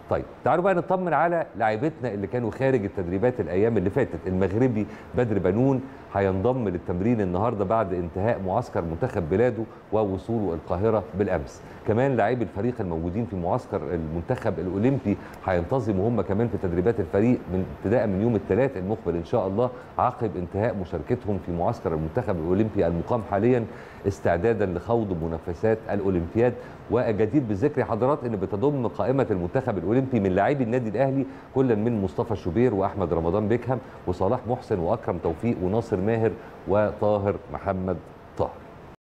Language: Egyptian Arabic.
طيب تعالوا بقى نطمن على لاعبتنا اللي كانوا خارج التدريبات الايام اللي فاتت المغربي بدر بنون هينضم للتمرين النهارده بعد انتهاء معسكر منتخب بلاده ووصوله القاهره بالامس كمان لاعبي الفريق الموجودين في معسكر المنتخب الاولمبي هينتظموا هم كمان في تدريبات الفريق من ابتداء من يوم الثلاث المقبل ان شاء الله عقب انتهاء مشاركتهم في معسكر المنتخب الاولمبي المقام حاليا استعدادا لخوض منافسات الاولمبياد وجدير بالذكر يا حضرات ان بتضم قائمه المنتخب الاولمبي من لاعبي النادي الاهلي كلا من مصطفى شوبير واحمد رمضان بيكهام وصلاح محسن واكرم توفيق وناصر ماهر وطاهر محمد